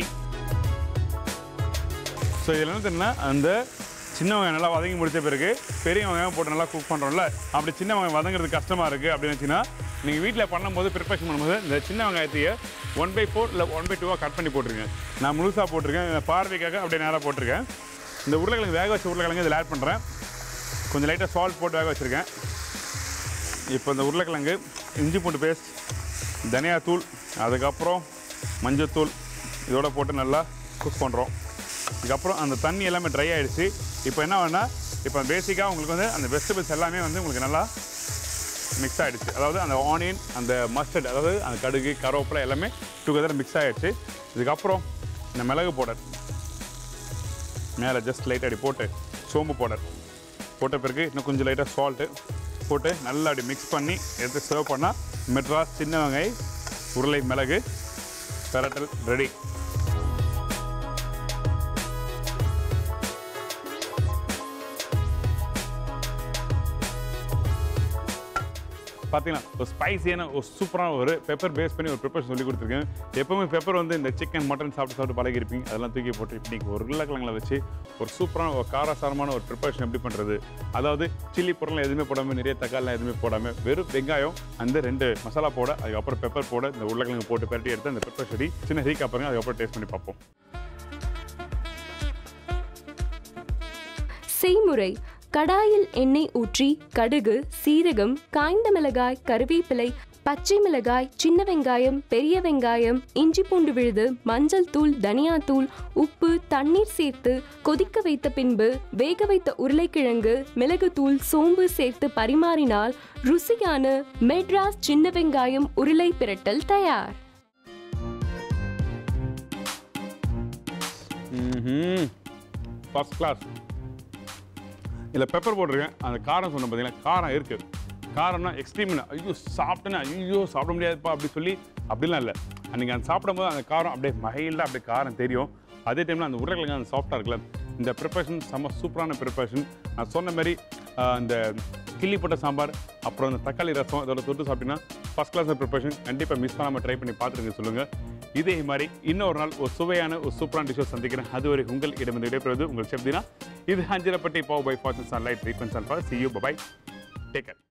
ஸோ இதில் என்ன தெரியுன்னா அந்த சின்ன வெங்காயம் நல்லா வதங்கி முடிச்ச பிறகு பெரிய வெங்காயம் போட்டு நல்லா குக் பண்ணுறோம்ல அப்படி சின்ன வெங்காயம் வதங்குறது கஷ்டமாக இருக்குது அப்படின்னு வச்சுன்னா நீங்கள் வீட்டில் பண்ணும்போது ப்ரிப்பரேஷன் பண்ணும்போது இந்த சின்ன வெங்காயத்தையே ஒன் பை ஃபோர் இல்லை ஒன் பை டூவாக கட் பண்ணி போட்டிருக்கேன் நான் முழுசாக போட்டிருக்கேன் இந்த பார்வைக்காக அப்படியே நேராக போட்டிருக்கேன் இந்த உருளைக்கிழங்கு வேக வச்ச உருளைக்கிழங்கு இதில் ஆட் பண்ணுறேன் கொஞ்சம் லைட்டாக சால்ட் போட்டு வேக வச்சுருக்கேன் இப்போ இந்த உருளைக்கிழங்கு இஞ்சி பூண்டு பேஸ்ட் தனியாத்தூள் அதுக்கப்புறம் மஞ்சத்தூள் இதோட போட்டு நல்லா குக் பண்ணுறோம் இதுக்கப்புறம் அந்த தண்ணி எல்லாமே ட்ரை ஆகிடுச்சு இப்போ என்ன வேணா இப்போ பேசிக்காக உங்களுக்கு வந்து அந்த வெஜிடபிள்ஸ் எல்லாமே வந்து உங்களுக்கு நல்லா மிக்ஸ் ஆகிடுச்சு அதாவது அந்த ஆனியன் அந்த மஸ்டர்ட் அதாவது அந்த கடுகு கருவேப்பிலை எல்லாமே டுகெதர் மிக்ஸ் ஆகிடுச்சு இதுக்கப்புறம் இந்த மிளகு பவுடர் மேலே ஜஸ்ட் லைட் அடி போட்டு சோம்பு பவுடர் போட்ட பிறகு இன்னும் கொஞ்சம் லைட்டாக சால்ட்டு போட்டு நல்லா அப்படி மிக்ஸ் பண்ணி எடுத்து சர்வ் பண்ணால் மெட்ராஸ் சின்ன வெங்காய் உருளை மிளகு பெரட்டல் ரெடி பார்த்தீங்கன்னா ஒரு ஸ்பைசியான ஒரு சூப்பரான ஒரு பெப்பர் பேஸ் பண்ணி ஒரு ப்ரிப்பரேஷன் சொல்லி கொடுத்துருக்கேன் எப்பவுமே பெப்பர் வந்து இந்த சிக்கன் மட்டன் சாப்பிட்டு சாப்பிட்டு பழகிருப்பீங்க அதெல்லாம் தூக்கி போட்டு இன்னைக்கு ஒரு உருளைக்கிழங்குல வச்சு ஒரு சூப்பரான ஒரு காரசாரமான ஒரு ப்ரிப்பரேஷன் எப்படி பண்ணுறது அதாவது சில்லி பொருள் எதுவுமே போடாமல் நிறைய தக்காளிலாம் எதுவுமே போடாமல் வெறும் வெங்காயம் அந்த ரெண்டு மசாலா போட அதுக்கப்புறம் பெப்பர் போட இந்த உருளைக்கிழங்கு போட்டு பரட்டி எடுத்து அந்த பெப்பர் செடி சின்ன ஹீக்கா பாருங்க அதுக்கப்புறம் டேஸ்ட் பண்ணி பார்ப்போம் செய்முறை கடாயில் எண்ணெய் ஊற்றி கடுகு சீரகம் காய்ந்த மிளகாய் கருவேப்பிலை பச்சை மிளகாய் சின்ன வெங்காயம் பெரிய வெங்காயம் இஞ்சி பூண்டு விழுது மஞ்சள் தூள் தனியாத்தூள் உப்பு தண்ணீர் சேர்த்து கொதிக்க வைத்த பின்பு வேக வைத்த உருளைக்கிழங்கு மிளகுத்தூள் சோம்பு சேர்த்து பரிமாறினால் ருசியான மெட்ராஸ் சின்ன வெங்காயம் உருளை பிரட்டல் தயார் ஃபர்ஸ்ட் கிளாஸ் இதில் பெப்பர் போட்டிருக்கேன் அந்த காரம் சொன்ன பார்த்தீங்கன்னா காரம் இருக்குது காரம்னா எக்ஸ்ட்ரீம்னு ஐயோ சாப்பிட்டேன்னா ஐயோ சாப்பிட முடியாதுப்பா அப்படி சொல்லி அப்படிலாம் இல்லை அன்றைக்கி அந்த சாப்பிடும்போது அந்த காரம் அப்படியே மைல்டாக அப்படியே காரம் தெரியும் அதே டைமில் அந்த உருளைக்கிழங்கு அந்த சாஃப்டாக இருக்குல்ல இந்த ப்ரிப்பரேஷன் செம்ம சூப்பரான ப்ரிப்பரேஷன் நான் சொன்ன மாதிரி ஆஹ், இந்த கிள்ளி போட்ட சாம்பார் அப்புறம் இந்த தக்காளி ரசம் இதோட தொட்டு சாப்பிட்டீங்கன்னா ஃபஸ்ட் கிளாஸ் ப்ரிப்பரேஷன் கண்டிப்பாக மிஸ் பண்ணாமல் ட்ரை பண்ணி பார்த்துருங்க சொல்லுங்கள் இதே மாதிரி இன்னொரு நாள் ஒரு சுவையான ஒரு சூப்பரான டிஷ்ஷை சந்திக்கிறேன் அதுவரை உங்கள் இடமிருந்து விடைபெறுவது உங்கள் செப்தினா இது ஹஞ்சிரப்பட்டி பாவ் பை ஃபார்ச்சன் சன்லைட் ட்ரீட்மெண்ட் சன்ஃபார் சி யூ பபாய் டேக் கேர்